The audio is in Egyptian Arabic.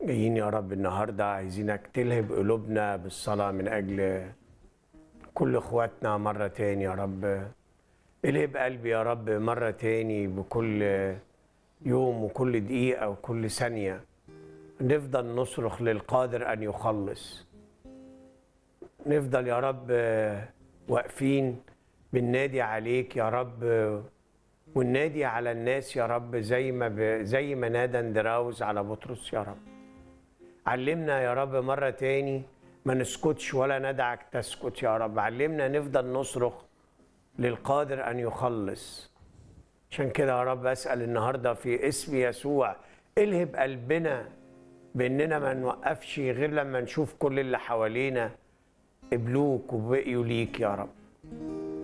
جايين يا رب النهارده عايزينك تلهب قلوبنا بالصلاة من أجل كل إخواتنا مرة تاني يا رب الهب قلبي يا رب مرة تاني بكل يوم وكل دقيقة وكل ثانية نفضل نصرخ للقادر أن يخلص نفضل يا رب واقفين بننادي عليك يا رب والنادي على الناس يا رب زي ما ب... زي ما نادى اندراوس على بطرس يا رب علمنا يا رب مرة تاني ما نسكتش ولا ندعك تسكت يا رب علمنا نفضل نصرخ للقادر أن يخلص عشان كده يا رب أسأل النهاردة في اسم يسوع الهب قلبنا بأننا ما نوقفش غير لما نشوف كل اللي حوالينا قبلوك وبقيوا ليك يا رب